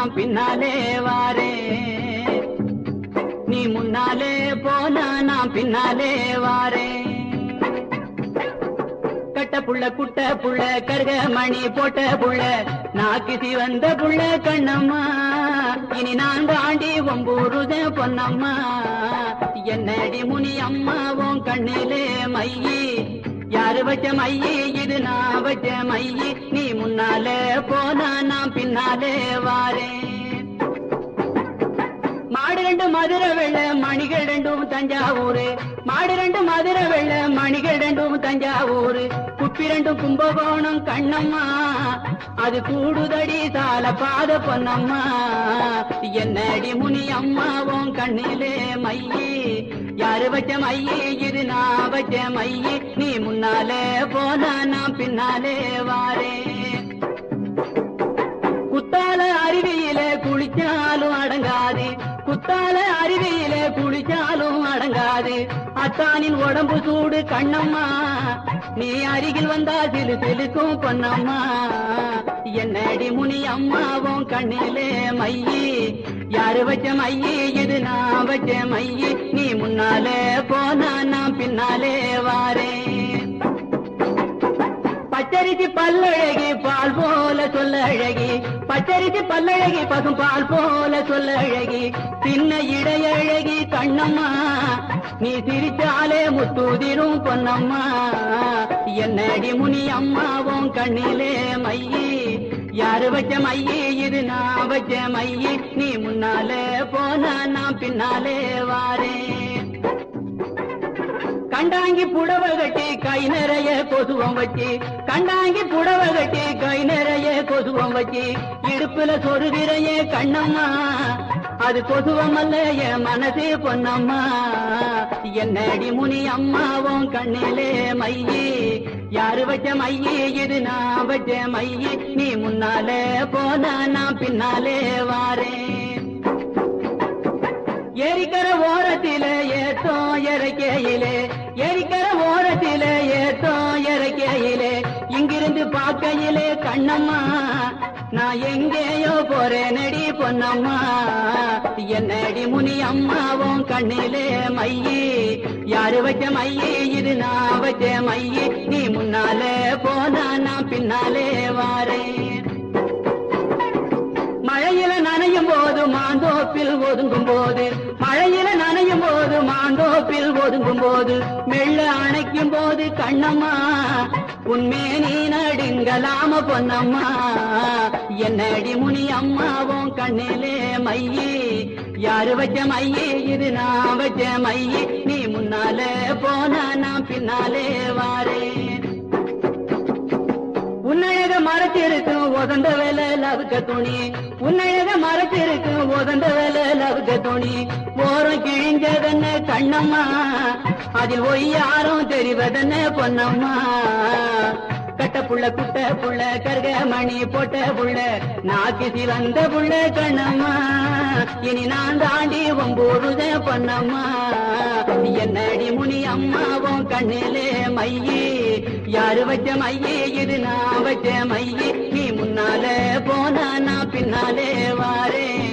நான் பின்னாலே வாரேன் நீ முன்னாலே போனா நான் பின்னாலே வாரேன் கட்ட புள்ள குட்ட புள்ள கருக மணி போட்ட புள்ள நாக்கு சிவந்த புள்ள கண்ணம்மா இனி நான் தாண்டி ஒம்பூருத பொன்னம்மா என்னடி முனி அம்மாவும் கண்ணிலே மையி யாரு வச்ச மையி இது நான் வச்ச மையி நீ முன்னாலே போனா நான் பின்னாலே வாரேன் மாடு ரெண்டு மதுரை வெள்ள மணிகள் ரெண்டும் தஞ்சாவூர் மாடு ரெண்டு மதுரை வெள்ள மணிகள் ரெண்டும் தஞ்சாவூர் குப்பி ரெண்டும் கும்பகோணம் கண்ணம்மா அது கூடுதடி சால பாத பொன்னம்மா என்னடி முனி அம்மாவும் கண்ணிலே மையி யாரு வச்ச மையி இது நான் வச்ச மையி நீ முன்னாலே போனா நான் பின்னாலே வாரேன் குத்தால அருவியில குளிச்சாலும் அடங்காது குத்தால அருவியில குளிச்சாலும் அடங்காது அத்தானின் உடம்பு சூடு கண்ணம்மா நீ அருகில் வந்தா சிலு சிலுக்கும் பொன்னம்மா என்னடி முனி அம்மாவும் கண்ணிலே மையி யாரு வச்ச மையி இது நான் வச்ச மையி நீ முன்னாலே போனா நான் பின்னாலே வாரேன் பச்சரிசி பல்லழகி பால் போல சொல்ல அழகி பச்சரிசி பல்லழகி பசும் பால் போல சொல்ல அழகி சின்ன இடையழகி கண்ணம்மா நீ சிரிச்சாலே முத்துதிரும் பொன்னம்மா என்னடி முனி அம்மாவும் கண்ணிலே மையி யாரு வச்ச மையி இது நான் வச்ச மையி நீ முன்னாலே போனா நான் பின்னாலே வாரேன் கண்டாங்கி புடவ கட்டி கை நிறைய கொசுவம் வச்சு கண்டாங்கி புடவ கட்டி கை நிறைய கொசுவம் வச்சு இடுப்புல சொருகிறையே கண்ணம்மா அது கொசுவம் அல்ல என் மனசே பொன்னம்மா என்னடி முனி அம்மாவும் கண்ணிலே மையி யாரு வச்ச மையி இது நான் வச்ச மையி நீ முன்னாலே போனா நான் பின்னாலே வாரேன் ஏரிக்கர ஓரத்தில ஏத்தோ இறக்கையிலே ஏரிக்கர ஓரத்தில ஏத்தோ இறக்கையிலே இங்கிருந்து பார்க்கையிலே கண்ணம்மா நான் எங்கேயோ போறேனடி பொன்னம்மா என்னடி முனி அம்மாவும் கண்ணிலே மையி யாரு வச்ச மையி இது நான் வச்ச மையி நீ முன்னாலே போனா நான் பின்னாலே வாரேன் மழையில நனையும் போது மாந்தோப்பில் ஒதுங்கும் போது மழையில நனையும் போது மாந்தோப்பில் ஒதுங்கும் போது மெல்ல அணைக்கும் போது கண்ணம்மா உண்மே நீ நடுங்கலாம பொன்னம்மா என்னடி முனி அம்மாவும் கண்ணிலே மையி யாரு வச்ச மையி இது நான் வச்ச மையி நீ முன்னாலே போனா நான் பின்னாலே வாரேன் உன்னழக மறைச்சிருக்கு உதந்த வேலை லவுக்க துணி உன்னழக மறைச்சிருக்கு உதந்த வேலை லவுக்க துணி ஓரம் கிழிஞ்சதென்ன கண்ணம்மா அதில் ஒய் யாரும் தெரிவதென்ன பொன்னம்மா கட்ட புள்ள குட்ட புள்ள கருக மணி போட்ட புள்ள நாக்கு சிவந்த புள்ள கண்ணம்மா இனி நான் தாண்டி ஒம்பூருத பொன்னம்மா என்னடி முனி அம்மாவும் கண்ணிலே மையி யாரு வச்ச மையி இது நான் வச்ச மையி நீ முன்னாலே போனா நான் பின்னாலே வாரேன்